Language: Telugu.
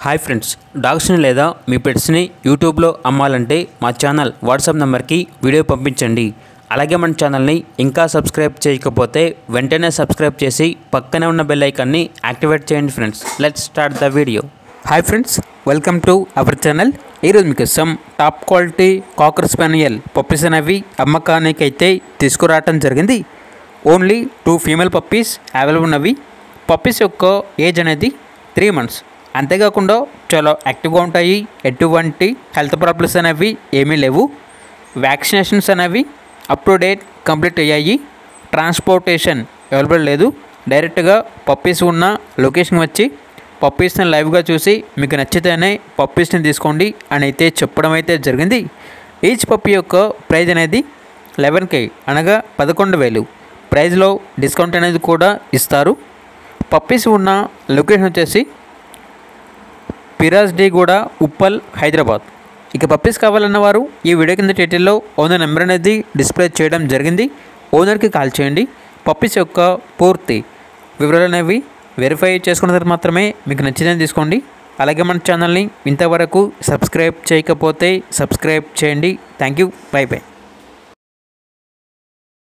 హాయ్ ఫ్రెండ్స్ డాగ్స్ని లేదా మీ పెట్స్ని యూట్యూబ్లో అమ్మాలంటే మా ఛానల్ వాట్సాప్ నెంబర్కి వీడియో పంపించండి అలాగే మన ఛానల్ని ఇంకా సబ్స్క్రైబ్ చేయకపోతే వెంటనే సబ్స్క్రైబ్ చేసి పక్కనే ఉన్న బెల్ ఐకాన్ని యాక్టివేట్ చేయండి friends let's start the video hi friends welcome to our channel ఈరోజు మీకు some top quality cocker spaniel puppies అనేవి అమ్మకానికి అయితే తీసుకురావటం జరిగింది only two female puppies available ఉన్నవి పప్పీస్ యొక్క ఏజ్ అనేది త్రీ మంత్స్ అంతేకాకుండా చాలా యాక్టివ్గా ఉంటాయి ఎటువంటి హెల్త్ ప్రాబ్లమ్స్ అనేవి ఏమీ లేవు వ్యాక్సినేషన్స్ అనేవి అప్ టు డేట్ కంప్లీట్ అయ్యాయి ట్రాన్స్పోర్టేషన్ అవైలబుల్ లేదు డైరెక్ట్గా పప్పీస్ ఉన్న లొకేషన్ వచ్చి పప్పీస్ని లైవ్గా చూసి మీకు నచ్చితేనే పప్పీస్ని తీసుకోండి అని అయితే చెప్పడం అయితే జరిగింది ఈచ్ పప్పీ యొక్క ప్రైజ్ అనేది లెవెన్ కే అనగా పదకొండు వేలు ప్రైజ్లో డిస్కౌంట్ అనేది కూడా ఇస్తారు పప్పీస్ ఉన్న లొకేషన్ వచ్చేసి పిరాజ్ డి కూడా ఉప్పల్ హైదరాబాద్ ఇక పప్పీస్ కావాలన్న వారు ఈ వీడియో కింద టైటిల్లో ఓనర్ నెంబర్ అనేది డిస్ప్లే చేయడం జరిగింది ఓనర్కి కాల్ చేయండి పప్పీస్ యొక్క పూర్తి వివరాలు అనేవి వెరిఫై చేసుకున్న తర్వాత మాత్రమే మీకు నచ్చిందని తీసుకోండి అలాగే మన ఛానల్ని ఇంతవరకు సబ్స్క్రైబ్ చేయకపోతే సబ్స్క్రైబ్ చేయండి థ్యాంక్ యూ బై బై